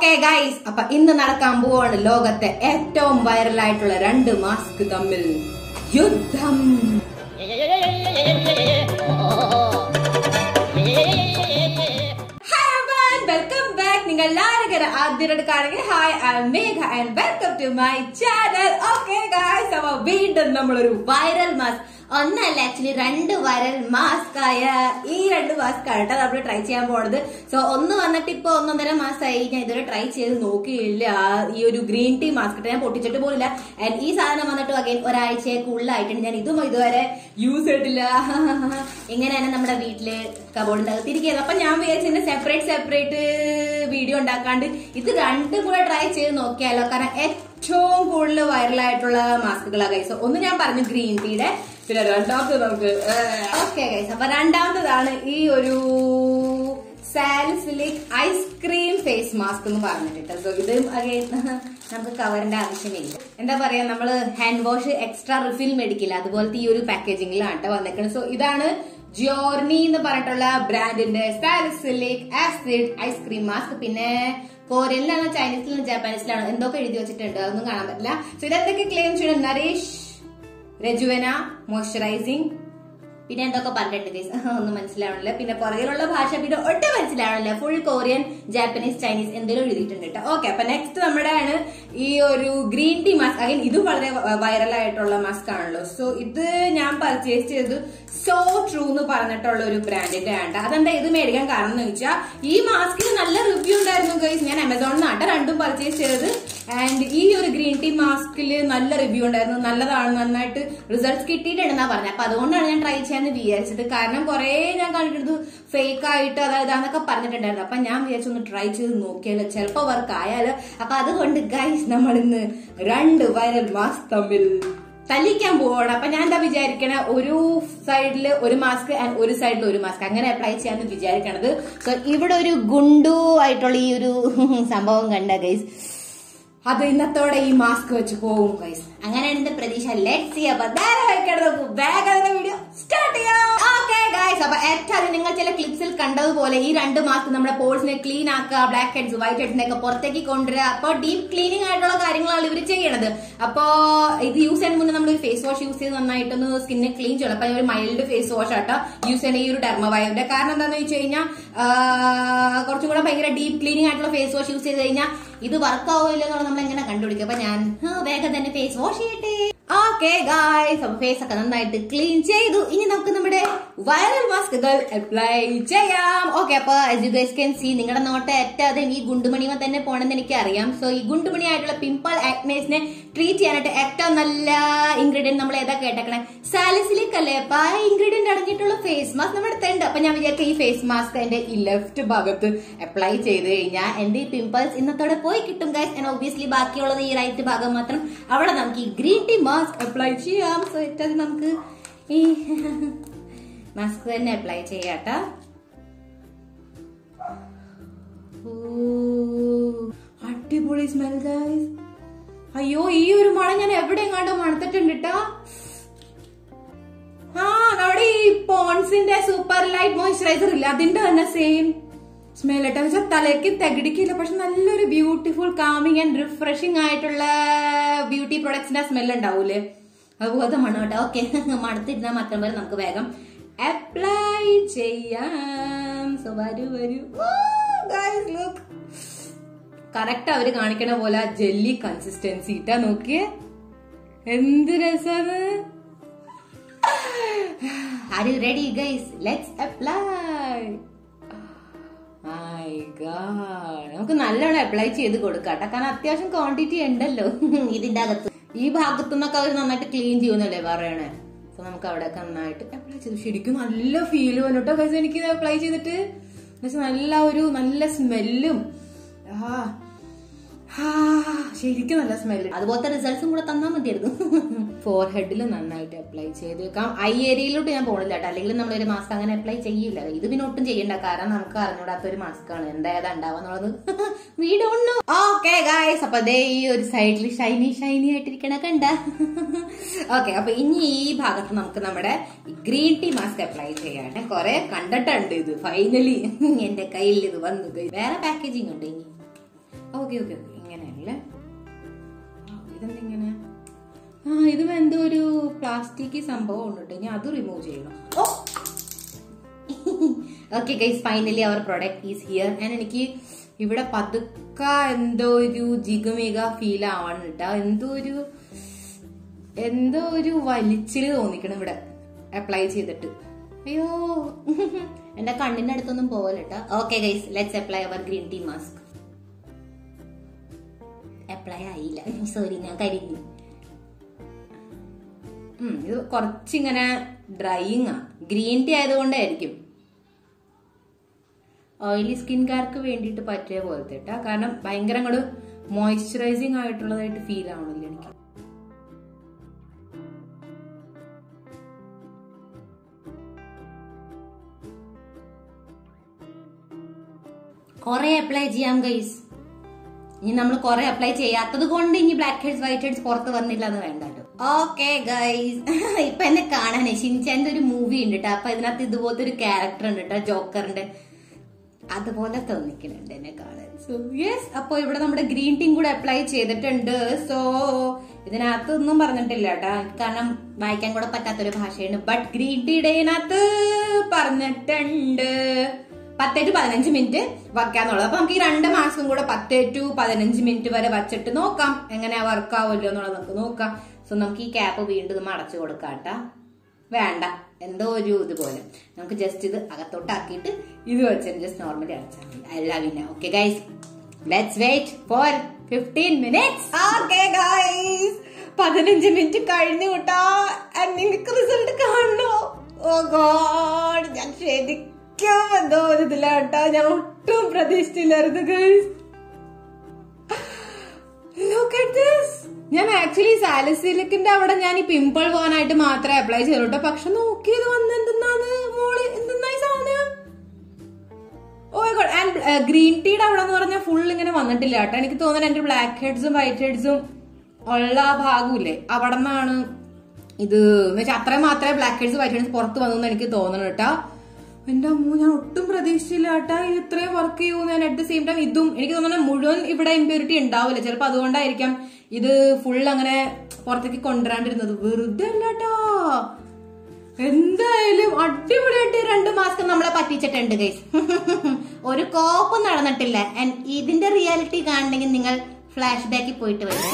Okay guys അപ്പൊ ഇന്ന് നടക്കാൻ പോവാണ് ലോകത്തെ ഏറ്റവും വൈറലായിട്ടുള്ള രണ്ട് മാസ്ക് തമ്മിൽ യുദ്ധം വെൽക്കം ബാക്ക് നിങ്ങൾ എല്ലാവരും ആദ്യമായിട്ട് കാണുക hi I Megha and welcome to my channel okay guys അപ്പൊ വീണ്ടും നമ്മളൊരു വൈറൽ മാസ്ക് ഒന്നല്ല ആക്ച്വലി രണ്ട് വൈറൽ മാസ്ക് ആയ ഈ രണ്ട് മാസ്ക് ആണ് കേട്ടോ നമ്മൾ ട്രൈ ചെയ്യാൻ പോണത് സോ ഒന്ന് വന്നിട്ട് ഇപ്പൊ ഒന്നൊന്നര മാസമായി ഞാൻ ഇതുവരെ ട്രൈ ചെയ്ത് നോക്കിയില്ല ഈ ഒരു ഗ്രീൻ ടീ മാസ്ക് ഞാൻ പൊട്ടിച്ചിട്ട് പോലില്ല ആൻഡ് ഈ സാധനം വന്നിട്ട് അഗൈൻ ഒരാഴ്ചക്കുള്ളിലായിട്ടുണ്ട് ഞാൻ ഇതും ഇതുവരെ യൂസ് ചെയ്തിട്ടില്ല ഇങ്ങനെയാണ് നമ്മുടെ വീട്ടില് കബോർഡിന്റെ അകത്ത് ഇരിക്കുന്നത് അപ്പൊ ഞാൻ വിചാരിച്ചതിന്റെ സെപ്പറേറ്റ് സെപ്പറേറ്റ് വീഡിയോ ഉണ്ടാക്കാണ്ട് ഇത് രണ്ടും കൂടെ ട്രൈ ചെയ്ത് നോക്കിയാലോ കാരണം ഏറ്റവും കൂടുതൽ വൈറലായിട്ടുള്ള മാസ്കുകളാണ് ഗൈസ് ഒന്ന് ഞാൻ പറഞ്ഞു ഗ്രീൻ ടീയുടെ പിന്നെ രണ്ടാമത്തെ നമുക്ക് ഓക്കെ ഗൈസ് അപ്പൊ രണ്ടാമത്തതാണ് ഈ ഒരു സാലിസിലിക് ഐസ്ക്രീം ഫേസ് മാസ്ക് എന്ന് പറഞ്ഞിട്ട് സോ ഇത് again നമുക്ക് കവറിന്റെ ആവശ്യമില്ല എന്താ പറയാ നമ്മള് ഹാൻഡ് വാഷ് എക്സ്ട്രാ റിഫിൽ മേടിക്കില്ല അതുപോലത്തെ ഈ ഒരു പാക്കേജിംഗിലാണ് കേട്ടോ വന്നേക്കുന്നത് സോ ഇതാണ് ജിയോർണി എന്ന് പറഞ്ഞിട്ടുള്ള ബ്രാൻഡിന്റെ സാലിസിലിക് ആസിഡ് ഐസ്ക്രീം മാസ്ക് പിന്നെ കോറിയനിലാണ് ചൈനീസിലാണ് ജാപ്പാനീസിലാണ് എന്തൊക്കെ എഴുതി വെച്ചിട്ടുണ്ട് അതൊന്നും കാണാൻ പറ്റില്ല സോ ഇതെന്തൊക്കെ ക്ലെയിം ചെയ്യണം നറേഷ് രജുവന മോയ്സ്ചറൈസിങ് പിന്നെ എന്തൊക്കെ പറഞ്ഞിട്ടുണ്ട് ഗൈസ് ഒന്നും മനസ്സിലാവണില്ല പിന്നെ പുറകിലുള്ള ഭാഷ പിന്നെ ഒട്ടും മനസ്സിലാവണില്ല ഫുൾ കൊറിയൻ ജാപ്പനീസ് ചൈനീസ് എന്തെങ്കിലും എഴുതിയിട്ടുണ്ട് കേട്ടോ ഓക്കെ അപ്പൊ നെക്സ്റ്റ് നമ്മുടെ ആണ് ഈ ഒരു ഗ്രീൻ ടീ മാസ്ക് അഗൈൻ ഇതും വളരെ വൈറൽ ആയിട്ടുള്ള മാസ്ക് ആണല്ലോ സോ ഇത് ഞാൻ പർച്ചേസ് ചെയ്തത് സോ ട്രൂ എന്ന് പറഞ്ഞിട്ടുള്ള ഒരു ബ്രാൻഡിന്റെ ആണ് അതെന്താ ഇത് മേടിക്കാൻ കാരണം എന്ന് വെച്ചാൽ ഈ മാസ്കിന് നല്ല റിവ്യൂ ഉണ്ടായിരുന്നു ഗൈസ് ഞാൻ ആമസോണിൽ നിന്നാണ് രണ്ടും പർച്ചേസ് ചെയ്തത് ആൻഡ് ഈ ഒരു ഗ്രീൻ ടീ മാസ്കിൽ നല്ല റിവ്യൂ ഉണ്ടായിരുന്നു നല്ലതാണ് നന്നായിട്ട് റിസൾട്ട്സ് കിട്ടിയിട്ടുണ്ടെന്നാ പറഞ്ഞത് അപ്പൊ അതുകൊണ്ടാണ് ഞാൻ ട്രൈ ചെയ്യാന്ന് വിചാരിച്ചത് കാരണം കുറെ ഞാൻ കണ്ടിട്ട് ഫേക്ക് ആയിട്ട് അതായത് അതൊക്കെ പറഞ്ഞിട്ടുണ്ടായിരുന്നു അപ്പൊ ഞാൻ വിചാരിച്ചു ഒന്ന് ട്രൈ ചെയ്ത് നോക്കിയാലോ ചിലപ്പോ വർക്ക് ആയാലോ അപ്പൊ അതുകൊണ്ട് ഗൈസ് നമ്മൾ ഇന്ന് രണ്ട് വൈറൽ മാസ്ക് തമ്മിൽ തല്ലിക്കാൻ പോവാണ് അപ്പൊ ഞാൻ എന്താ വിചാരിക്കണ ഒരു സൈഡില് ഒരു മാസ്ക് ആൻഡ് ഒരു സൈഡിൽ ഒരു മാസ്ക് അങ്ങനെ അപ്ലൈ ചെയ്യാന്ന് വിചാരിക്കണത് സോ ഇവിടെ ഒരു ഗുണ്ടു ആയിട്ടുള്ള ഈ ഒരു സംഭവം കണ്ട ഗൈസ് അത് ഇന്നത്തോടെ ഈ മാസ്ക് വെച്ച് പോകും ഗൈസ് അങ്ങനെയാണ് എന്റെ പ്രതീക്ഷ ലെറ്റ് സി അപ്പൊ നേരെ വെക്കണം നമുക്ക് വേഗം വീഡിയോ സ്റ്റാർട്ട് ചെയ്യാം ഓക്കെ ഗൈസ് അപ്പൊ ഏറ്റവും നിങ്ങൾ ചില ക്ലിപ്സിൽ കണ്ടതുപോലെ ഈ രണ്ട് മാസ്ക് നമ്മുടെ പോൾസിനെ ക്ലീൻ ആക്കുക ബ്ലാക്ക് ഹെഡ്സ് വൈറ്റ് ഹെഡ്സിനെ ഒക്കെ പുറത്തേക്ക് കൊണ്ടുവരിക അപ്പൊ ഡീപ് ക്ലീനിങ് ആയിട്ടുള്ള കാര്യങ്ങളാണ് ഇവർ ചെയ്യണത് അപ്പോ ഇത് യൂസ് ചെയ്യാൻ മുന്നേ നമ്മൾ ഒരു ഫേസ് വാഷ് യൂസ് ചെയ്ത് നന്നായിട്ടൊന്ന് സ്കിന്നെ ക്ലീൻ ചെയ്യണം അപ്പൊ ഒരു മൈൽഡ് ഫേസ് വാഷ് ആട്ടോ യൂസ് ചെയ്യുന്ന ഈ ഒരു ഡെർമവൈവിന്റെ കാരണം എന്താണെന്ന് വെച്ച് കഴിഞ്ഞാൽ കുറച്ചും കൂടെ ഭയങ്കര ഡീപ് ക്ലീനിങ് ആയിട്ടുള്ള ഫേസ് വാഷ് യൂസ് ചെയ്ത് കഴിഞ്ഞാൽ ഇത് വർക്ക് ആവില്ല എന്നുള്ളത് നമ്മൾ എങ്ങനെ കണ്ടുപിടിക്കും അപ്പൊ ഞാൻ ആ, വേഗം തന്നെ ഫേസ് വാഷ് ചെയ്യട്ടെ ഓക്കെ ഗായ്സ് അപ്പൊ ഫേസ് ഒക്കെ നന്നായിട്ട് ക്ലീൻ ചെയ്തു ഇനി നമുക്ക് നമ്മുടെ വൈറൽ മാസ്കുകൾ അപ്ലൈ ചെയ്യാം ഓക്കെ അപ്പൊ as you guys can see നിങ്ങളുടെ നോട്ട് എറ്റാതെ ഈ ഗുണ്ടുമണിമ തന്നെ പോണെന്ന് എനിക്ക് അറിയാം സോ ഈ ഗുണ്ടുമണി ആയിട്ടുള്ള പിമ്പിൾ ആക്നേസിനെ ട്രീറ്റ് ചെയ്യാനായിട്ട് ഏറ്റവും നല്ല ഇൻഗ്രീഡിയന്റ് നമ്മൾ ഏതാ കേട്ടേക്കണേ സാലിസിലിക് അല്ലേ അപ്പൊ ആ ഇൻഗ്രീഡിയന്റ് അടങ്ങിയിട്ടുള്ള ഫേസ് മാസ്ക് നമ്മുടെ അടുത്തുണ്ട് അപ്പൊ ഞാൻ വിചാരിക്കും ഈ ഫേസ് മാസ്ക് എന്റെ ഈ ലെഫ്റ്റ് ഭാഗത്ത് അപ്ലൈ ചെയ്ത് കഴിഞ്ഞാൽ എന്റെ ഈ പിമ്പിൾസ് ഇന്നത്തോടെ പോയി കിട്ടും ഗൈസ് ആൻഡ് ഒബ്വിയസ്ലി ബാക്കിയുള്ളത് ഈ റൈറ്റ് ഭാഗം മാത്രം അവിടെ നമുക്ക് ഈ ഗ്രീൻ ടീ മാസ്ക് അപ്ലൈ ചെയ്യാം സോ ഏറ്റവും നമുക്ക് ഈ മാസ്ക് തന്നെ അപ്ലൈ ചെയ്യാട്ടോ ഓ, അടിപൊളി സ്മെൽ ഗൈസ് അയ്യോ ഈ ഒരു മണം ഞാൻ എവിടെ എങ്ങാണ്ടോ മണത്തിട്ടുണ്ട് ട്ടോ ആ നമ്മുടെ ഈ പോൺസിന്റെ സൂപ്പർ ലൈറ്റ് മോയ്സ്ചറൈസർ ഇല്ല അതിന്റെ തന്നെ സെയിം സ്മെൽ കേട്ടോ വെച്ചാൽ തലയ്ക്ക് തകിടിക്കില്ല പക്ഷെ നല്ലൊരു ബ്യൂട്ടിഫുൾ കാമിങ് ആൻഡ് റിഫ്രഷിംഗ് ആയിട്ടുള്ള ബ്യൂട്ടി പ്രൊഡക്ട്സിന്റെ സ്മെൽ ഉണ്ടാവൂലേ അതുപോലത്തെ മണം കേട്ടോ ഓക്കെ മണത്തിരുന്നാൽ മാത്രം വരെ നമുക്ക് വേഗം അപ്ലൈ ചെയ്യാം സോ വരൂ വരൂ ലുക്ക് കറക്റ്റ് അവര് കാണിക്കണ പോലെ ജെല്ലി കൺസിസ്റ്റൻസി ഇട്ടാ നോക്കിയേ എന്ത് രസാണ് Are you ready, guys? Let's apply. My God. നമുക്ക് നല്ലോണം അപ്ലൈ ചെയ്ത് കൊടുക്കാം കേട്ടോ കാരണം അത്യാവശ്യം ക്വാണ്ടിറ്റി ഉണ്ടല്ലോ ഇതിന്റെ അകത്ത് ഈ ഭാഗത്തു നിന്നൊക്കെ അവർ നന്നായിട്ട് ക്ലീൻ ചെയ്യുന്നല്ലേ പറയണേ അപ്പൊ നമുക്ക് അവിടെ നന്നായിട്ട് അപ്ലൈ ചെയ്തു ശരിക്കും നല്ല ഫീൽ വന്നിട്ടോ ഗൈസ് എനിക്ക് അപ്ലൈ ചെയ്തിട്ട് എന്നുവെച്ചാൽ നല്ല ഒരു നല്ല സ്മെല്ലും ആ ആ, ശരിക്കും നല്ല സ്മെല്ല് അതുപോലത്തെ റിസൾട്ട്സും കൂടെ തന്നാൽ മതിയായിരുന്നു ഫോർ ഹെഡിൽ നന്നായിട്ട് അപ്ലൈ ചെയ്ത് വെക്കാം ഐ ഏരിയയിലോട്ട് ഞാൻ പോണില്ല കേട്ടോ അല്ലെങ്കിൽ നമ്മളൊരു മാസ്ക് അങ്ങനെ അപ്ലൈ ചെയ്യില്ല ഇത് പിന്നെ ഒട്ടും ചെയ്യണ്ട കാരണം നമുക്ക് അറിഞ്ഞൂടാത്ത ഒരു മാസ്ക് ആണ് എന്താ ഏതാ ഉണ്ടാവുന്നുള്ളത് വീടുണ്ട് ഓക്കെ ഗായ്സ് അപ്പൊ ദേ ഈ ഒരു സൈഡിൽ ഷൈനി ഷൈനി ആയിട്ടിരിക്കണ കണ്ട ഓക്കെ അപ്പൊ ഇനി ഈ ഭാഗത്ത് നമുക്ക് നമ്മുടെ ഗ്രീൻ ടീ മാസ്ക് അപ്ലൈ ചെയ്യാട്ടെ കുറെ കണ്ടിട്ടുണ്ട് ഇത് ഫൈനലി എന്റെ കയ്യിൽ ഇത് വന്നു വേറെ പാക്കേജിംഗ് ഉണ്ട് ഇനി ഓക്കെ ഓക്കെ ഓക്കെ ഓക്കെ ഇങ്ങനെയല്ലേ ആ, ഇതെന്തിങ്ങനെ ആ ഇത് എന്തോ ഒരു പ്ലാസ്റ്റിക് സംഭവം ഉണ്ട് കേട്ടോ ഇനി അത് റിമൂവ് ചെയ്യണം oh okay guys finally our product is here ഞാൻ എനിക്ക് ഇവിടെ പതുക്ക എന്തോ ഒരു ജിഗമിക ഫീൽ ആവാണ് കേട്ടോ എന്തോ ഒരു എന്തോ ഒരു വലിച്ചില് തോന്നിക്കണം ഇവിടെ അപ്ലൈ ചെയ്തിട്ട് അയ്യോ എന്റെ കണ്ണിന്റെ അടുത്തൊന്നും പോവല്ലോ okay guys let's apply our green tea mask apply ആയില്ല സോറി ഞാൻ കരിഞ്ഞു ഉം, ഇത് കുറച്ചിങ്ങനെ ഡ്രൈയിങ് ആ ഗ്രീൻ ടീ ആയതുകൊണ്ടായിരിക്കും ഓയിലി സ്കിൻകാർക്ക് വേണ്ടിയിട്ട് പറ്റിയ പോലത്തെ കേട്ടാ കാരണം ഭയങ്കര അങ്ങോട്ട് മോയ്സ്ചറൈസിങ് ആയിട്ടുള്ളതായിട്ട് ഫീൽ ആവണില്ല എനിക്ക് കുറെ അപ്ലൈ ചെയ്യാം ഗൈസ് ഇനി നമ്മൾ കുറെ അപ്ലൈ ചെയ്യാത്തത് കൊണ്ട് ഇനി ബ്ലാക്ക് ഹെഡ്സ് വൈറ്റ് ഹെഡ്സ് പുറത്ത് വന്നില്ല എന്ന് വേണ്ട കേട്ടോ ഓക്കെ ഗൈസ് ഇപ്പൊ എന്നെ കാണാനേ ഷിൻചാന്റെ ഒരു മൂവി ഉണ്ട് കേട്ടോ അപ്പൊ ഇതിനകത്ത് ഇതുപോലത്തെ ഒരു ക്യാരക്ടർ ഉണ്ട് കേട്ടോ ജോക്കറിന്റെ അതുപോലെ തോന്നിക്കുന്നുണ്ട് എന്നെ കാണാൻ സോ യെസ് അപ്പൊ ഇവിടെ നമ്മുടെ ഗ്രീൻ ടീം കൂടെ അപ്ലൈ ചെയ്തിട്ടുണ്ട് സോ ഇതിനകത്ത് ഒന്നും പറഞ്ഞിട്ടില്ല കേട്ടോ കാരണം വായിക്കാൻ കൂടെ പറ്റാത്തൊരു ഭാഷയാണ് ബട്ട് ഗ്രീൻ ടീയുടെ ഇതിനകത്ത് പറഞ്ഞിട്ടുണ്ട് പത്ത് ടു പതിനഞ്ച് മിനിറ്റ് വയ്ക്കാന്നുള്ളത് അപ്പൊ നമുക്ക് ഈ രണ്ട് മാസം കൂടെ പത്ത് ടു പതിനഞ്ച് മിനിറ്റ് വരെ വച്ചിട്ട് നോക്കാം എങ്ങനെയാ വർക്ക് ആവുമല്ലോ എന്നുള്ളത് നമുക്ക് നോക്കാം സോ നമുക്ക് ഈ ക്യാപ്പ് വീണ്ടും ഇത് അടച്ചു കൊടുക്കാം കേട്ടാ വേണ്ട എന്തോ ഒരു ഇതുപോലെ നമുക്ക് ജസ്റ്റ് ഇത് അകത്തോട്ടാക്കിയിട്ട് ഇത് വെച്ചിട്ട് ജസ്റ്റ് നോർമലി അടച്ചാൽ മതി അല്ല പിന്നെ okay guys let's wait for fifteen minutes okay guys പതിനഞ്ച് മിനിറ്റ് കഴിഞ്ഞു കൂട്ടാ And നിങ്ങൾക്ക് റിസൾട്ട് കാണണോ ഓ ഗോഡ് ഞാൻ ശരിക്കും എന്തോ ഒരു ഇതിലാട്ടാ ഞാൻ ഒട്ടും പ്രതീക്ഷിച്ചില്ലായിരുന്നു ഗൈസ് Look at this. ഞാൻ ആക്ച്വലി സാലിസിലിക്കിന്റെ അവിടെ ഞാൻ ഈ പിമ്പിൾ പോകാനായിട്ട് മാത്രമേ അപ്ലൈ ചെയ്തോട്ടോ പക്ഷെ നോക്കിയത് വന്ന് എന്തെന്നാണ് മോള് എന്തെന്നായി സാധനം ഓ ഗോഡ് ആൻഡ് ഗ്രീൻ ടീയുടെ അവിടെ എന്ന് പറഞ്ഞാൽ ഫുൾ ഇങ്ങനെ വന്നിട്ടില്ല കേട്ടോ എനിക്ക് തോന്നുന്നത് എന്റെ ബ്ലാക്ക് ഹെഡ്സും വൈറ്റ് ഹെഡ്സും ഉള്ള ആ ഭാഗമില്ലേ അവിടെ നിന്നാണ് ഇത് എന്ന് വെച്ചാൽ അത്രയും മാത്രമേ ബ്ലാക്ക് ഹെഡ്സ് വൈറ്റ് ഹെഡ്സ് പുറത്ത് വന്നു എനിക്ക് തോന്നണം കേട്ടാ എന്റെ അമ്മ ഞാൻ ഒട്ടും പ്രതീക്ഷിച്ചില്ല കേട്ടാ ഇത് ഇത്രയും വർക്ക് ചെയ്യൂ ഞാൻ അറ്റ് ദ സെയിം ടൈം ഇതും എനിക്ക് തോന്നുന്നത് മുഴുവൻ ഇവിടെ ഇമ്പ്യൂരിറ്റി ഉണ്ടാവില്ല ചിലപ്പോൾ അതുകൊണ്ടായിരിക്കാം ഇത് ഫുൾ അങ്ങനെ പുറത്തേക്ക് കൊണ്ടുവരാണ്ടിരുന്നത് വെറുതെ അല്ല കേട്ടാ എന്തായാലും അടിപൊളിയായിട്ട് രണ്ട് മാസ്ക് നമ്മളെ പറ്റിച്ചിട്ടുണ്ട് ഗൈസ് ഒരു കോപ്പും നടന്നിട്ടില്ല And ഇതിന്റെ റിയാലിറ്റി കാണണമെങ്കിൽ നിങ്ങൾ ഫ്ലാഷ് ബാക്കിൽ പോയിട്ട് വരും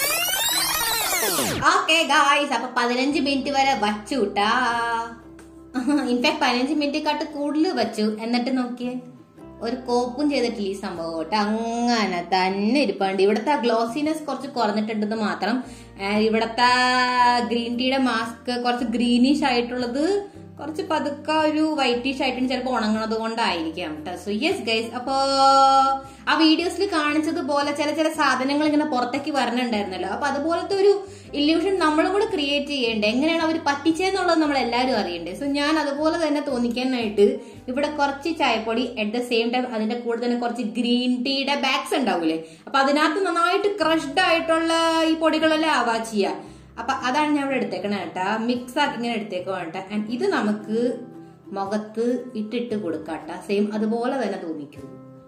ഓക്കെ ഗായ്സ് അപ്പൊ പതിനഞ്ച് മിനിറ്റ് വരെ വച്ചു കൂട്ടാ ഇൻഫാക്ട് പതിനഞ്ച് മിനിറ്റ് കാട്ട് കൂടുതൽ വച്ചു എന്നിട്ട് നോക്കിയേ ഒരു കോപ്പും ചെയ്തിട്ടില്ല ഈ സംഭവം കേട്ടോ അങ്ങനെ തന്നെ ഇരിപ്പുണ്ട് ഇവിടുത്തെ ഗ്ലോസിനെസ് കുറച്ച് കുറഞ്ഞിട്ടുണ്ടെന്ന് മാത്രം ആ, ഇവിടുത്തെ ഗ്രീൻ ടീയുടെ മാസ്ക് കുറച്ച് ഗ്രീനിഷ് ആയിട്ടുള്ളത് കുറച്ച് പതുക്കെ ഒരു വൈറ്റിഷ് ആയിട്ടുണ്ട് ചിലപ്പോൾ ഉണങ്ങണത് കൊണ്ടായിരിക്കാം കേട്ടോ സോ യെസ് ഗൈസ് അപ്പോ ആ വീഡിയോസിൽ കാണിച്ചതുപോലെ ചില ചില സാധനങ്ങൾ ഇങ്ങനെ പുറത്തേക്ക് വരണുണ്ടായിരുന്നല്ലോ അപ്പൊ അതുപോലത്തെ ഒരു ഇല്യൂഷൻ നമ്മളും കൂടെ ക്രിയേറ്റ് ചെയ്യേണ്ടേ എങ്ങനെയാണ് അവർ പറ്റിച്ചെന്നുള്ളത് നമ്മൾ എല്ലാവരും അറിയണ്ടേ സോ ഞാൻ അതുപോലെ തന്നെ തോന്നിക്കാനായിട്ട് ഇവിടെ കുറച്ച് ചായപ്പൊടി അറ്റ് ദ സെയിം ടൈം അതിന്റെ കൂടെ തന്നെ കുറച്ച് ഗ്രീൻ ടീയുടെ ബാഗ്സ് ഉണ്ടാവൂലേ അപ്പൊ അതിനകത്ത് നന്നായിട്ട് ക്രഷ്ഡ് ആയിട്ടുള്ള ഈ പൊടികളെല്ലാം ആവാ ചെയ്യുക അപ്പൊ അതാണ് ഞാൻ ഇവിടെ എടുത്തേക്കണേ കേട്ടാ മിക്സ് ആക്കി ഇങ്ങനെ എടുത്തേക്കോ കേട്ടാ ആൻഡ് ഇത് നമുക്ക് മുഖത്ത് ഇട്ടിട്ട് കൊടുക്കാട്ടാ സെയിം അതുപോലെ തന്നെ തോന്നിക്കൂ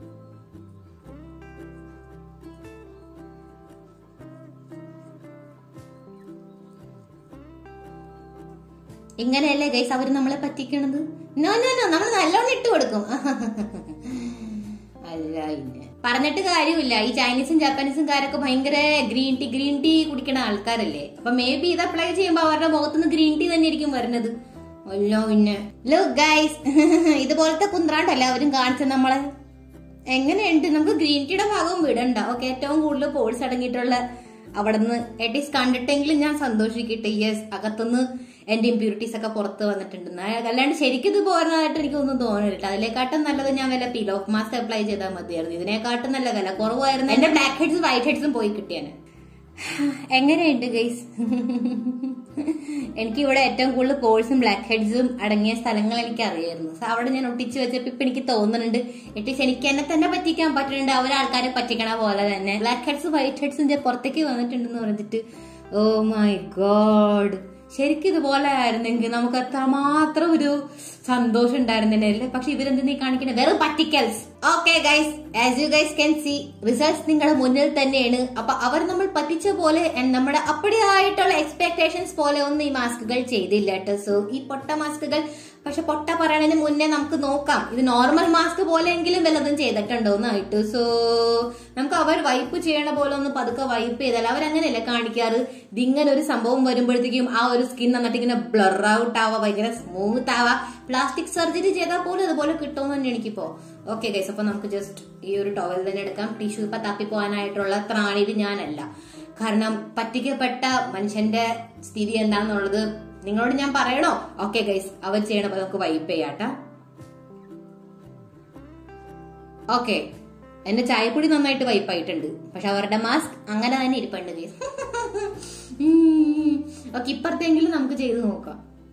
ഇങ്ങനെയല്ലേ ഗൈസ് അവർ നമ്മളെ പറ്റിക്കണത് നോ നോ നോ നമ്മൾ നല്ലോണം ഇട്ട് കൊടുക്കും അല്ല ഇല്ല പറഞ്ഞിട്ട് കാര്യമില്ല ഈ ചൈനീസും ജാപ്പാനീസും കാരൊക്കെ ഭയങ്കര ഗ്രീൻ ടീ ഗ്രീൻ ടീ കുടിക്കണ ആൾക്കാരല്ലേ അപ്പൊ മേ ബി ഇത് അപ്ലൈ ചെയ്യുമ്പോ അവരുടെ മുഖത്തുനിന്ന് ഗ്രീൻ ടീ തന്നെ ആയിരിക്കും വരുന്നത് അല്ലോ പിന്നെ ലോ ഗൈസ് ഇതുപോലത്തെ കുന്ത്രാണ്ടല്ല അവരും കാണിച്ച നമ്മളെ എങ്ങനെയുണ്ട് നമുക്ക് ഗ്രീൻ ടീയുടെ ഭാഗവും വിടണ്ട ഓക്കെ ഏറ്റവും കൂടുതൽ പോഴ്സ് അടങ്ങിയിട്ടുള്ള അവിടെ നിന്ന് അറ്റ്ലീസ്റ്റ് കണ്ടിട്ടെങ്കിലും ഞാൻ സന്തോഷിക്കട്ടെ യെസ് അകത്തുനിന്ന് എന്റെ ഇമ്പ്യൂരിറ്റീസ് ഒക്കെ പുറത്ത് വന്നിട്ടുണ്ട് അല്ലാണ്ട് ശരിക്കും ഇത് പോരണതായിട്ട് എനിക്കൊന്നും തോന്നുന്നില്ല അതിലേക്കാട്ടും നല്ലത് ഞാൻ വല്ല പീൽ ഓഫ് മാസ്ക് അപ്ലൈ ചെയ്താൽ മതിയായിരുന്നു ഇതിനെക്കാട്ടും നല്ല വില കുറവായിരുന്നു എന്റെ ബ്ലാക്ക് ഹെഡ്സും വൈറ്റ് ഹെഡ്സും പോയി കിട്ടിയാണ് എങ്ങനെയുണ്ട് ഗൈസ് എനിക്ക് ഇവിടെ ഏറ്റവും കൂടുതൽ പോഴ്സും ബ്ലാക്ക് ഹെഡ്സും അടങ്ങിയ സ്ഥലങ്ങൾ എനിക്ക് അറിയായിരുന്നു സോ അവിടെ ഞാൻ ഒട്ടിച്ചു വെച്ചപ്പോ ഇപ്പൊ എനിക്ക് തോന്നുന്നുണ്ട് അറ്റ്ലീസ്റ്റ് എനിക്ക് എന്നെ തന്നെ പറ്റിക്കാൻ പറ്റുന്നുണ്ട് അവരാൾക്കാരെ പറ്റിക്കണ പോലെ തന്നെ ബ്ലാക്ക് ഹെഡ്സും വൈറ്റ് ഹെഡ്സും പുറത്തേക്ക് വന്നിട്ടുണ്ടെന്ന് പറഞ്ഞിട്ട് ഓ മൈ ഗോഡ് ശരിക്കും ഇതുപോലെ ആയിരുന്നെങ്കിൽ നമുക്ക് അത്രമാത്രം ഒരു സന്തോഷം ഉണ്ടായിരുന്നില്ലേ പക്ഷെ ഇവരെന്തിനീ കാണിക്കണേ വെറും പറ്റിക്കൽസ് okay guys as you guys can see results നിങ്ങളുടെ മുന്നിൽ തന്നെയാണ് അപ്പൊ അവർ നമ്മൾ പറ്റിച്ച പോലെ and നമ്മുടെ അപ്പടിയായിട്ടുള്ള എക്സ്പെക്ടേഷൻസ് പോലെ ഒന്നും ഈ മാസ്കുകൾ ചെയ്തില്ല കേട്ടോ സോ ഈ പൊട്ട മാസ്കുകൾ പക്ഷെ പൊട്ട പറയണതിന് മുന്നേ നമുക്ക് നോക്കാം ഇത് നോർമൽ മാസ്ക് പോലെയെങ്കിലും വല്ലതും ചെയ്തിട്ടുണ്ടോ എന്നായിട്ട് സോ നമുക്ക് അവർ വൈപ്പ് ചെയ്യണ പോലെ ഒന്ന് പതുക്കെ വൈപ്പ് ചെയ്താൽ അവരങ്ങനെയല്ലേ കാണിക്കാറ് ഇതിങ്ങനെ ഒരു സംഭവം വരുമ്പോഴത്തേക്കും ആ ഒരു സ്കിൻ എന്നിട്ട് ഇങ്ങനെ ബ്ലർ ഔട്ട് ആവാ ഭയങ്കര സ്മൂത്ത് ആവാ പ്ലാസ്റ്റിക് സർജറി ചെയ്താൽ പോലും അതുപോലെ കിട്ടുമെന്ന് തന്നെ എനിക്കിപ്പോ ഓക്കെ ഗൈസ് അപ്പൊ നമുക്ക് ജസ്റ്റ് ഈ ഒരു ടവൽ തന്നെ എടുക്കാം ടിഷ്യൂ ഇപ്പൊ തപ്പിപ്പോവാനായിട്ടുള്ള ത്രാണിയിൽ ഞാനല്ല കാരണം പറ്റിക്കപ്പെട്ട മനുഷ്യന്റെ സ്ഥിതി എന്താന്നുള്ളത് നിങ്ങളോട് ഞാൻ പറയണോ ഓക്കെ ഗൈസ് അവർ ചെയ്യണപ്പോ നമുക്ക് വൈപ്പ് ചെയ്യാട്ടാ ഓക്കെ എന്റെ ചായപ്പൊടി നന്നായിട്ട് വൈപ്പായിട്ടുണ്ട് പക്ഷെ അവരുടെ മാസ്ക് അങ്ങനെ തന്നെ ഇരിപ്പുണ്ട് ഗൈസ് ഓക്കെ ഇപ്പുറത്തെങ്കിലും നമുക്ക് ചെയ്ത് നോക്കാം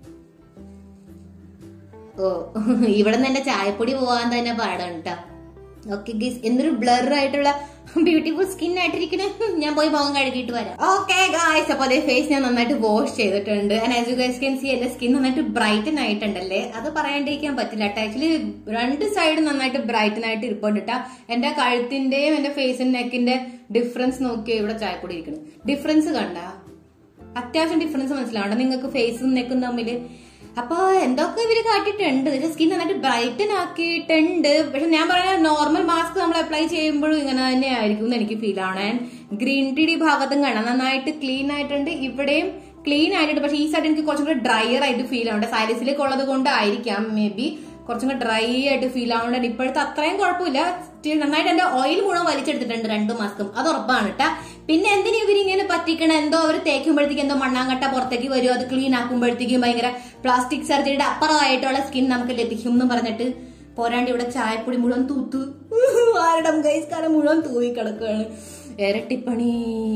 ഓ ഇവിടെ നിന്ന് എന്റെ ചായപ്പൊടി പോവാൻ തന്നെ പാടാണ് കേട്ടോ ഓക്കെ ഗീസ് എന്തൊരു ബ്ലർ ആയിട്ടുള്ള ബ്യൂട്ടിഫുൾ സ്കിൻ ആയിട്ടിരിക്കണേ ഞാൻ പോയി മുഖം കഴുകിയിട്ട് വരാം ഓക്കെ ഗായ്സ് അപ്പൊ അതേ ഫേസ് ഞാൻ നന്നായിട്ട് വാഷ് ചെയ്തിട്ടുണ്ട് as you guys can see എന്റെ സ്കിൻ നന്നായിട്ട് ബ്രൈറ്റൻ ആയിട്ടുണ്ടല്ലേ അത് പറയാണ്ടിരിക്കാൻ പറ്റില്ല കേട്ടോ ആക്ച്വലി രണ്ട് സൈഡ് നന്നായിട്ട് ബ്രൈറ്റൻ ആയിട്ട് ഇരിപ്പുണ്ട് കേട്ടോ എന്റെ കഴുത്തിന്റെയും എന്റെ ഫേസിന്റെ നെക്കിന്റെ ഡിഫറൻസ് നോക്കിയോ ഇവിടെ ചായപ്പൊടി ഇരിക്കണം ഡിഫറൻസ് കണ്ട അത്യാവശ്യം ഡിഫറൻസ് മനസ്സിലാവണ്ട നിങ്ങൾക്ക് ഫേസും നെക്കും തമ്മിൽ അപ്പൊ എന്തൊക്കെ ഇവര് കാട്ടിയിട്ടുണ്ട് ഇതിന്റെ സ്കിൻ നന്നായിട്ട് ബ്രൈറ്റൻ ആക്കിയിട്ടുണ്ട് പക്ഷെ ഞാൻ പറയാ നോർമൽ മാസ്ക് നമ്മൾ അപ്ലൈ ചെയ്യുമ്പോഴും ഇങ്ങനെ തന്നെ ആയിരിക്കും എന്ന് എനിക്ക് ഫീൽ ആണ് ഗ്രീൻ ടീ ഭാഗത്തും കാണാം നന്നായിട്ട് ക്ലീൻ ആയിട്ടുണ്ട് ഇവിടെയും ക്ലീൻ ആയിട്ടുണ്ട് പക്ഷെ ഈ സൈഡ് എനിക്ക് കുറച്ചും കൂടെ ഡ്രയർ ആയിട്ട് ഫീൽ ആവുന്നുണ്ട് സൈലസിലേക്ക് ഉള്ളത് കൊണ്ടായിരിക്കാം മേ ബി കുറച്ചും കൂടെ ഡ്രൈ ആയിട്ട് ഫീൽ ആവുന്നുണ്ട് ഇപ്പോഴത്തെ അത്രയും കുഴപ്പമില്ല Still നന്നായിട്ട് എന്റെ ഓയിൽ മുഴുവൻ വലിച്ചെടുത്തിട്ടുണ്ട് രണ്ട് മാസ്കും അത് ഉറപ്പാണ് കേട്ടാ പിന്നെ എന്തിനു ഇവരിങ്ങനെ പറ്റിക്കണ എന്തോ അവർ തേക്കുമ്പോഴത്തേക്കും എന്തോ മണ്ണാങ്കട്ട പുറത്തേക്ക് വരും അത് ക്ലീൻ ആക്കുമ്പോഴത്തേക്കും ഭയങ്കര പ്ലാസ്റ്റിക് സർജറിയുടെ അപ്പുറമായിട്ടുള്ള സ്കിൻ നമുക്ക് ലഭിക്കും എന്ന് പറഞ്ഞിട്ട് പോരാണ്ട് ഇവിടെ ചായപ്പൊടി മുഴുവൻ തൂത്തു ആരുടെ ഗൈസ്കാരം മുഴുവൻ തൂവി കിടക്കുകയാണ് ഇരട്ടിപ്പണി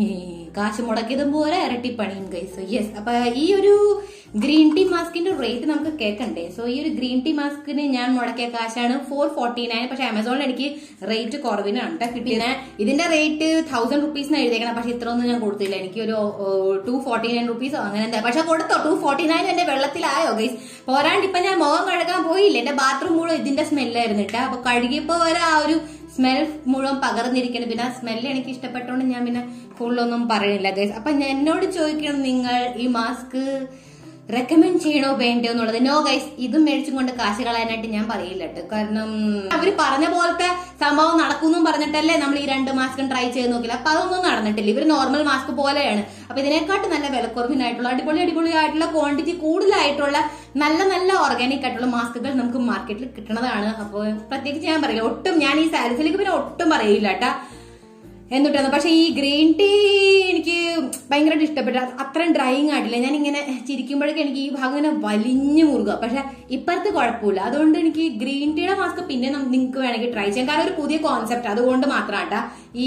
കാശ് മുടക്കിയതും പോലെ ഇരട്ടിപ്പണിയും ഗൈസ് യെസ് അപ്പൊ ഈ ഒരു ഗ്രീൻ ടീ മാസ്കിന്റെ റേറ്റ് നമുക്ക് കേൾക്കണ്ടേ സോ ഈ ഒരു ഗ്രീൻ ടീ മാസ്കിന് ഞാൻ മുടക്കിയ കാശാണ് ഫോർ ഫോർട്ടി നയൻ പക്ഷെ ആമസോണിൽ എനിക്ക് റേറ്റ് കുറവിനാണ് ട്ടോ കിട്ടിയത് ഇതിന്റെ റേറ്റ് തൗസൻഡ് റുപ്പീസ് എഴുതിയേക്കണം പക്ഷെ ഇത്ര ഒന്നും ഞാൻ കൊടുത്തില്ല എനിക്ക് ഒരു ടു ഫോർട്ടി നയൻ റുപ്പീസോ അങ്ങനെ എന്താ പക്ഷെ കൊടുത്തോ ടു ഫോർട്ടി നയൻ എന്റെ വെള്ളത്തിലായോ ഗൈസ് പോരാണ്ട് ഇപ്പൊ ഞാൻ മുഖം കഴുകാൻ പോയില്ല എന്റെ ബാത്റൂം മുഴുവൻ ഇതിന്റെ സ്മെല്ലായിരുന്നു കേട്ടോ അപ്പൊ കഴുകിയപ്പോ വരെ ആ ഒരു സ്മെൽ മുഴുവൻ പകർന്നിരിക്കണം പിന്നെ ആ സ്മെല്ല് എനിക്ക് ഇഷ്ടപ്പെട്ടോണ്ട് ഞാൻ പിന്നെ കൂടുതലൊന്നും പറയണില്ല ഗൈസ് അപ്പൊ ഞാൻ എന്നോട് ചോദിക്കണം നിങ്ങൾ ഈ മാസ്ക് റെക്കമെൻഡ് ചെയ്യണോ വേണ്ടോ എന്നുള്ളത് നോ ഗൈസ് ഇതും മേടിച്ചും കൊണ്ട് കാശ് കളയാനായിട്ട് ഞാൻ പറയില്ല കേട്ടോ കാരണം അവര് പറഞ്ഞ പോലത്തെ സംഭവം നടക്കുന്നു പറഞ്ഞിട്ടല്ലേ നമ്മൾ ഈ രണ്ട് മാസ്കും ട്രൈ ചെയ്ത് നോക്കില്ല അപ്പൊ അതൊന്നും നടന്നിട്ടില്ല ഇവര് നോർമൽ മാസ്ക് പോലെയാണ് അപ്പൊ ഇതിനെക്കാട്ട് നല്ല വിലക്കുറവിനായിട്ടുള്ള അടിപൊളി അടിപൊളി ആയിട്ടുള്ള ക്വാണ്ടിറ്റി കൂടുതലായിട്ടുള്ള നല്ല നല്ല ഓർഗാനിക് ആയിട്ടുള്ള മാസ്കുകൾ നമുക്ക് മാർക്കറ്റിൽ കിട്ടുന്നതാണ് അപ്പോൾ പ്രത്യേകിച്ച് ഞാൻ പറയില്ല ഒട്ടും ഞാൻ ഈ സാലസിലേക്ക് പിന്നെ ഒട്ടും പറയില്ല കേട്ടാ എന്നിട്ടാണ് പക്ഷെ ഈ ഗ്രീൻ ടീ എനിക്ക് ഭയങ്കരമായിട്ട് ഇഷ്ടപ്പെട്ടു അത് അത്രയും ഡ്രൈയിങ് ആയിട്ടില്ല ഞാൻ ഇങ്ങനെ ചിരിക്കുമ്പോഴേക്കും എനിക്ക് ഈ ഭാഗം ഇങ്ങനെ വലിഞ്ഞു മുറുക പക്ഷെ ഇപ്പഴത്തെ കുഴപ്പമില്ല അതുകൊണ്ട് എനിക്ക് ഗ്രീൻ ടീയുടെ മാസ്ക് പിന്നെ നിങ്ങൾക്ക് വേണമെങ്കിൽ ട്രൈ ചെയ്യാം കാരണം ഒരു പുതിയ കോൺസെപ്റ്റ് അതുകൊണ്ട് മാത്രമാട്ടാ ഈ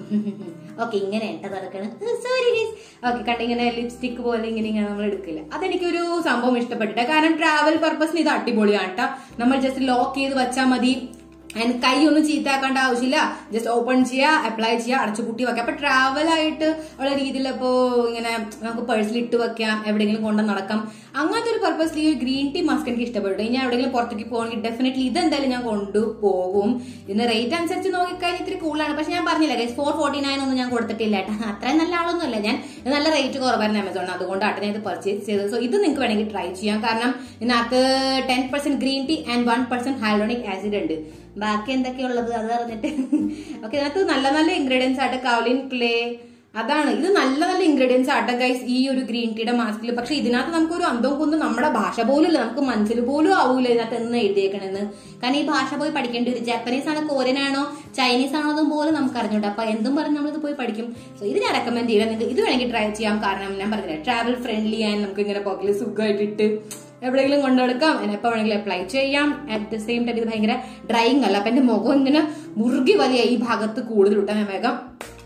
ഓക്കെ ഇങ്ങനെ എട്ട നടക്കണം സോറി ഓക്കെ കണ്ട ഇങ്ങനെ ലിപ്സ്റ്റിക് പോലെ ഇങ്ങനെ ഇങ്ങനെ നമ്മൾ എടുക്കില്ല അതെനിക്കൊരു സംഭവം ഇഷ്ടപ്പെട്ടിട്ട് കാരണം ട്രാവൽ പർപ്പസിന് ഇത് അടിപൊളിയാണ് ട്ടാ. നമ്മൾ ജസ്റ്റ് ലോക്ക് ചെയ്ത് വെച്ചാൽ മതി അതിന് കൈ ഒന്നും ചീത്താക്കേണ്ട ആവശ്യമില്ല ജസ്റ്റ് ഓപ്പൺ ചെയ്യുക അപ്ലൈ ചെയ്യുക അടച്ചു കൂട്ടി വെക്കാം അപ്പൊ ട്രാവൽ ആയിട്ട് ഉള്ള രീതിയിൽ ഇപ്പോ ഇങ്ങനെ നമുക്ക് പേഴ്സിൽ ഇട്ട് വെക്കാം എവിടെയെങ്കിലും കൊണ്ട് നടക്കാം അങ്ങനത്തെ ഒരു പർപ്പസിൽ ഈ ഗ്രീൻ ടീ മാസ്ക് എനിക്ക് ഇഷ്ടപ്പെട്ടു ഇനി എവിടെയെങ്കിലും പുറത്തേക്ക് പോകണമെങ്കിൽ ഡെഫിനറ്റ്ലി ഇതെന്തായാലും ഞാൻ കൊണ്ടുപോകും ഇതിന് റേറ്റ് അനുസരിച്ച് നോക്കിക്കഴിഞ്ഞാൽ ഇത്തിരി കൂടുതലാണ് പക്ഷെ ഞാൻ പറഞ്ഞില്ല ഗൈസ് ഫോർ ഫോർട്ടി നയൻ ഒന്നും ഞാൻ കൊടുത്തിട്ടില്ല കേട്ടോ അത്രയും നല്ല ആളൊന്നുമല്ല ഞാൻ ഇത് നല്ല റേറ്റ് കുറവായിരുന്നു ആമസോൺ അതുകൊണ്ടാണ് ഞാൻ ഇത് പർച്ചേസ് ചെയ്തത് സോ ഇത് നിങ്ങൾക്ക് വേണമെങ്കിൽ ട്രൈ ചെയ്യാം കാരണം ഇതിനകത്ത് ten percent green tea and one percent hyaluronic acid ഉണ്ട് ബാക്കി എന്തൊക്കെയുള്ളത് അത് അറിഞ്ഞിട്ട് ഓക്കെ ഇതിനകത്ത് നല്ല നല്ല ഇൻഗ്രീഡിയൻസ് ആയിട്ട് കൗലിൻ ക്ലേ അതാണ് ഇത് നല്ല നല്ല ഇൻഗ്രീഡിയൻസ് ആട്ടെ ഗൈസ് ഈ ഒരു ഗ്രീൻ ടീയുടെ മാസ്കിൽ പക്ഷെ ഇതിനകത്ത് നമുക്ക് ഒരു അന്തവും കൊന്നും നമ്മുടെ ഭാഷ പോലും ഇല്ല നമുക്ക് മനസ്സിൽ പോലും ആവൂല ഇതിനകത്ത് എന്ന് എഴുതിയേക്കണെന്ന് കാരണം ഈ ഭാഷ പോയി പഠിക്കേണ്ടി വരും ജാപ്പനീസ് ആണോ കൊറിയൻ ആണോ ചൈനീസ് ആണോ എന്നും പോലും നമുക്ക് അറിഞ്ഞൂടാ അപ്പൊ എന്തും പറഞ്ഞ് നമ്മളിത് പോയി പഠിക്കും സോ ഇത് ഞാൻ റെക്കമെൻഡ് ചെയ്യാം നിങ്ങൾക്ക് ഇത് വേണമെങ്കിൽ ട്രൈ ചെയ്യാം കാരണം ഞാൻ പറഞ്ഞില്ല ട്രാവൽ ഫ്രണ്ട്ലി ആൻഡ് നമുക്ക് ഇങ്ങനെ പോക്കറ്റിൽ സുഖമായിട്ടിട്ട് എവിടെയെങ്കിലും കൊണ്ടെടുക്കാം അതിന് എപ്പോൾ വേണമെങ്കിലും അപ്ലൈ ചെയ്യാം അറ്റ് ദ സെയിം ടൈം ഇത് ഭയങ്കര ഡ്രൈയിങ് അല്ല അപ്പൊ എന്റെ മുഖം ഇങ്ങനെ മുറുകി വലിയ ഈ ഭാഗത്ത് കൂടുതൽ ഇട്ടാ ഞാൻ വേഗം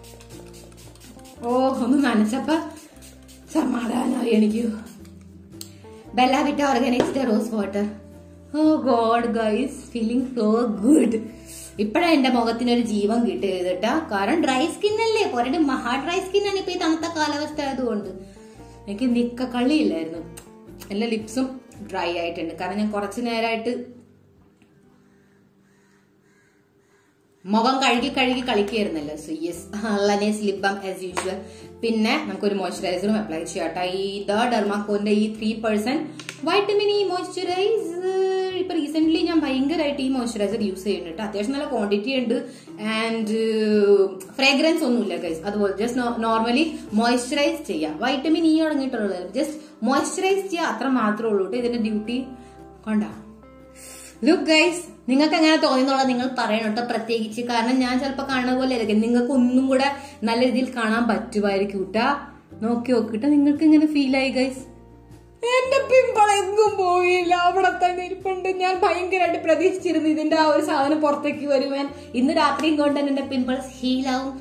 ഓ ഒന്ന് നനച്ചപ്പ സമാധാനമായി എനിക്ക് ബെല്ല വിറ്റ ഓർഗാനിക്സിന്റെ rose water oh god guys feeling so good ഇപ്പഴാ എന്റെ മുഖത്തിന് ഒരു ജീവൻ കിട്ടിയത് കേട്ടാ കാരണം ഡ്രൈ സ്കിൻ അല്ലേ പോരാണ്ട് മഹാ ഡ്രൈ സ്കിൻ ആണ് ഇപ്പൊ ഈ തണുത്ത കാലാവസ്ഥ ആയതുകൊണ്ട് എനിക്ക് നിക്ക കള്ളിയില്ലായിരുന്നു എല്ലാ ലിപ്സും ഡ്രൈ ആയിട്ടുണ്ട് കാരണം ഞാൻ കുറച്ച് നേരമായിട്ട് മുഖം കഴുകി കഴുകി കളിക്കുകയായിരുന്നല്ലോ so yes Laneige lip balm as usual പിന്നെ നമുക്കൊരു മോയ്സ്ചറൈസറും അപ്ലൈ ചെയ്യാട്ടോ ഈ ദ ഡെർമാക്കോന്റെ ഈ three percent vitamin E moisturiser ഇപ്പൊ റീസെന്റ് ഞാൻ ഭയങ്കരമായിട്ട് ഈ മോയ്സ്ചറൈസർ യൂസ് ചെയ്യുന്നുണ്ട് അത്യാവശ്യം നല്ല ക്വാണ്ടിറ്റി ഉണ്ട് ആൻഡ് ഫ്രേഗ്രൻസ് ഒന്നുമില്ല ഗൈസ് അതുപോലെ ജസ്റ്റ് നോർമലി മോയ്സ്ചറൈസ് ചെയ്യാം വൈറ്റമിൻ ഇ അടങ്ങിയിട്ടുള്ളത് ജസ്റ്റ് മോയ്സ്ചറൈസ് ചെയ്യുക അത്ര മാത്രമേ ഉള്ളൂ കേട്ടോ ഇതിന്റെ ഡ്യൂട്ടി കൊണ്ടാ ലുക്ക് ഗൈസ് നിങ്ങൾക്ക് എങ്ങനെ തോന്നിയെന്നുള്ളത് നിങ്ങൾ പറയണം കേട്ടോ പ്രത്യേകിച്ച് കാരണം ഞാൻ ചിലപ്പോൾ കാണുന്ന പോലെ ആയിരിക്കും നിങ്ങൾക്ക് ഒന്നും കൂടെ നല്ല രീതിയിൽ കാണാൻ പറ്റുമായിരിക്കും കേട്ടാ നോക്കി നോക്കിട്ടോ നിങ്ങൾക്ക് ഇങ്ങനെ ഫീൽ ആയി ഗൈസ് എന്റെ പിമ്പിൾ എങ്ങും പോയില്ല അവിടെ തന്നെ ഇരിപ്പുണ്ട് ഞാൻ ഭയങ്കരമായിട്ട് പ്രതീക്ഷിച്ചിരുന്നു ഇതിന്റെ ആ ഒരു സാധനം പുറത്തേക്ക് വരുവാൻ ഇന്ന് രാത്രിയും കൊണ്ട് തന്നെ എന്റെ പിമ്പിൾസ് ഹീലാവും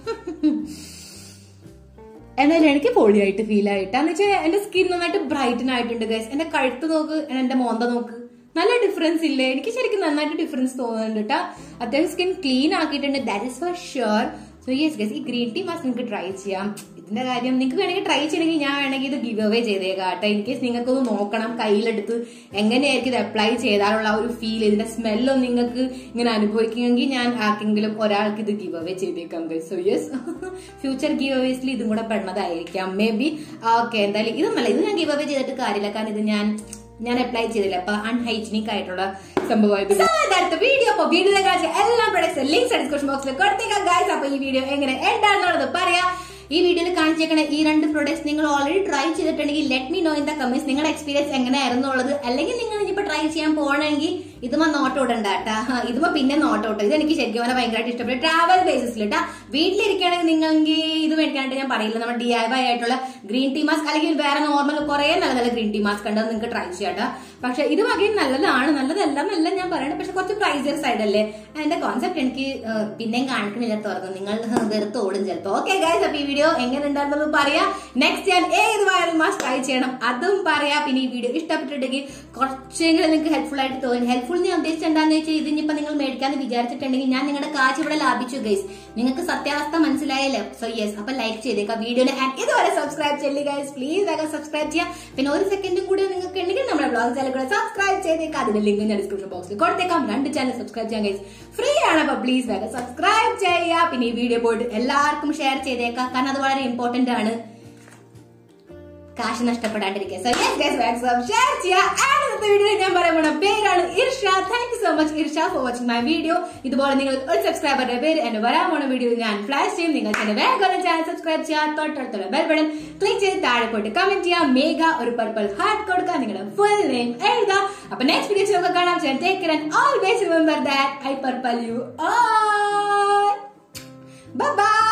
എന്നാലും എനിക്ക് പൊളിയായിട്ട് ഫീൽ ആയിട്ട് എന്ന് വെച്ചാൽ എന്റെ സ്കിൻ നന്നായിട്ട് ബ്രൈറ്റൻ ആയിട്ടുണ്ട് ഗൈസ് എന്റെ കഴുത്ത് നോക്ക് എന്റെ മോന്ത നോക്ക് നല്ല ഡിഫറൻസ് ഇല്ലേ എനിക്ക് ശരിക്കും നന്നായിട്ട് ഡിഫറൻസ് തോന്നുന്നുണ്ട് കേട്ടോ അത്യാവശ്യം സ്കിൻ ക്ലീൻ ആക്കിയിട്ടുണ്ട് that is for sure so yes guys ഈ ഗ്രീൻ ടീ മാസ്ക് നിങ്ങൾക്ക് ട്രൈ ചെയ്യാം ഇതിന്റെ കാര്യം നിങ്ങൾക്ക് വേണമെങ്കിൽ ട്രൈ ചെയ്യണമെങ്കിൽ ഞാൻ വേണമെങ്കിൽ ഇത് ഗിവ് അവേ ചെയ്തേക്കാം കേട്ടോ ഇൻ കേസ് നിങ്ങൾക്കൊന്ന് നോക്കണം കയ്യിലെടുത്ത് എങ്ങനെയായിരിക്കും ഇത് അപ്ലൈ ചെയ്താലുള്ള ആ ഒരു ഫീൽ ഇതിന്റെ സ്മെല്ലൊന്നും നിങ്ങൾക്ക് ഇങ്ങനെ അനുഭവിക്കുമെങ്കിൽ ഞാൻ ആർക്കെങ്കിലും ഒരാൾക്ക് ഇത് ഗിവ് അവേ ചെയ്തേക്കാം സോ യെസ് ഫ്യൂച്ചർ ഗിവ് അവേസിൽ ഇതും കൂടെ പെടുന്നതായിരിക്കാം മേ ബി ഓക്കെ എന്തായാലും ഇതൊന്നല്ല ഇത് ഞാൻ ഗിവ് അവേ ചെയ്തിട്ട് കാര്യമില്ല കാരണം ഇത് ഞാൻ ഞാൻ അപ്ലൈ ചെയ്തില്ല അപ്പൊ അൺഹൈജീനിക് ആയിട്ടുള്ള സംഭവമായിരുന്നു അടുത്ത വീഡിയോ അപ്പൊ വീഡിയോ കാണിച്ച എല്ലാ പ്രൊഡക്ട്സ് ലിങ്ക്സ് ഡിസ്ക്രിപ്ഷൻ ബോക്സിൽ കൊടുത്തേക്കാം ഗൈസ് അപ്പൊ ഈ വീഡിയോ എങ്ങനെ എന്താണെന്നുള്ളത് പറയാം ഈ വീഡിയോയിൽ കാണിച്ചേക്കണ ഈ രണ്ട് പ്രൊഡക്ട്സ് നിങ്ങൾ ഓൾറെഡി ട്രൈ ചെയ്തിട്ടുണ്ടെങ്കിൽ let me know in the comments നിങ്ങളുടെ എക്സ്പീരിയൻസ് എങ്ങനെയായിരുന്നു ഉള്ളത് അല്ലെങ്കിൽ നിങ്ങൾ ഇനിയിപ്പോ ട്രൈ ചെയ്യാൻ പോകണമെങ്കിൽ ഇതുമ നോട്ട് ഇടണ്ട കേട്ടാ ഇതുമ പിന്നെ നോട്ട് ഔട്ട് ഇത് എനിക്ക് ശരിക്കും പറഞ്ഞാൽ ഭയങ്കരമായിട്ട് ഇഷ്ടപ്പെട്ടു ട്രാവൽ ബേസിസിൽ കേട്ടാ വീട്ടിലിരിക്കുകയാണെങ്കിൽ നിങ്ങൾക്ക് ഇത് മേടിക്കാനായിട്ട് ഞാൻ പറയില്ല നമ്മുടെ ഡി ഐ വൈ ആയിട്ടുള്ള ഗ്രീൻ ടീ മാസ്ക് അല്ലെങ്കിൽ വേറെ നോർമൽ കുറെ നല്ല നല്ല ഗ്രീൻ ടീ മാസ്ക് ഉണ്ട് അത് നിങ്ങൾക്ക് ട്രൈ ചെയ്യാട്ടാ പക്ഷെ ഇത് വകയും നല്ലതാണ് നല്ലതല്ല എന്നല്ല ഞാൻ പറയുന്നത് പക്ഷെ കുറച്ച് പ്രൈസിയർ സൈഡ് അല്ലേ അതിന്റെ കോൺസെപ്റ്റ് എനിക്ക് ഏഹ്, പിന്നെയും കാണിക്കണില്ല തുറന്നു നിങ്ങൾ വെറുത്ത് ഓടും ചിലപ്പോ ഓക്കെ ഗൈസ് അപ്പൊ ഈ വീഡിയോ എങ്ങനെ ഉണ്ടായിരുന്നത് പറയാ നെക്സ്റ്റ് ഞാൻ ഏത് വൈറൽ മാസ്ക് ട്രൈ ചെയ്യണം അതും പറയാ പിന്നെ ഈ വീഡിയോ ഇഷ്ടപ്പെട്ടിട്ടുണ്ടെങ്കിൽ കുറച്ചെങ്കിലും നിങ്ങൾക്ക് ഹെൽപ്ഫുൾ ആയിട്ട് തോന്നി ഹെൽപ്ഫുൾ ഞാൻ ഉദ്ദേശിച്ചത് എന്താണെന്ന് വെച്ചാൽ ഇതിനിപ്പോ നിങ്ങൾ മേടിക്കാന്ന് വിചാരിച്ചിട്ടുണ്ടെങ്കിൽ ഞാൻ നിങ്ങളുടെ കാശ് ഇവിടെ ലാഭിച്ചു ഗൈസ് നിങ്ങൾക്ക് സത്യാവസ്ഥ മനസ്സിലായല്ലോ സോ യെസ് അപ്പൊ ലൈക്ക് ചെയ്തേക്കാം വീഡിയോനെ ആൻഡ് ഇതുവരെ സബ്സ്ക്രൈബ് ചെയ്യില്ല ഗൈസ് പ്ലീസ് വേഗം സബ്സ്ക്രൈബ് ചെയ്യാം പിന്നെ ഒരു സെക്കൻഡും കൂടി നിങ്ങൾക്ക് ഉണ്ടെങ്കിൽ നമ്മുടെ ബ്ലോഗ് ചാനൽ കൂടെ സബ്സ്ക്രൈബ് ചെയ്തേക്കാം അതിന്റെ ലിങ്ക് ഞാൻ ഡിസ്ക്രിപ്ഷൻ ബോക്സിൽ കൊടുത്തേക്കാം രണ്ട് ചാനൽ സബ്സ്ക്രൈബ് ചെയ്യാൻ ഗൈസ് ഫ്രീ ആണ് അപ്പൊ പ്ലീസ് വേഗം സബ്സ്ക്രൈബ് ചെയ്യുക പിന്നെ ഈ വീഡിയോ പോയിട്ട് എല്ലാവർക്കും ഷെയർ ചെയ്തേക്കാം കാരണം അത് വളരെ ഇമ്പോർട്ടന്റ് ആണ് കാശ് നഷ്ടപ്പെടാണ്ടിരിക്കുക so yes guys maximum share ചെയ്യുക ആൻഡ് ഇന്നത്തെ വീഡിയോ ഞാൻ പറയാൻ പോണ പേരാണ് Irsha thank you so much Irsha for watching my video ഇതുപോലെ നിങ്ങൾ ഒരു സബ്സ്ക്രൈബറുടെ പേര് എന്റെ വരാൻ പോണ വീഡിയോ ഞാൻ ഫ്ലാഷ് ചെയ്യും നിങ്ങൾ എന്റെ വേഗം ചാനൽ സബ്സ്ക്രൈബ് ചെയ്യുക തൊട്ടടുത്തുള്ള ബെൽ ബട്ടൺ ക്ലിക്ക് ചെയ്ത് താഴെ പോയിട്ട് കമന്റ് ചെയ്യുക മേഘ ഒരു പർപ്പിൾ ഹാർട്ട് കൊടുക്കുക നിങ്ങളുടെ ഫുൾ നെയിം എഴുതുക അപ്പൊ നെക്സ്റ്റ് വീഡിയോ നമുക്ക് കാണാം take care and always remember that I purple you all bye by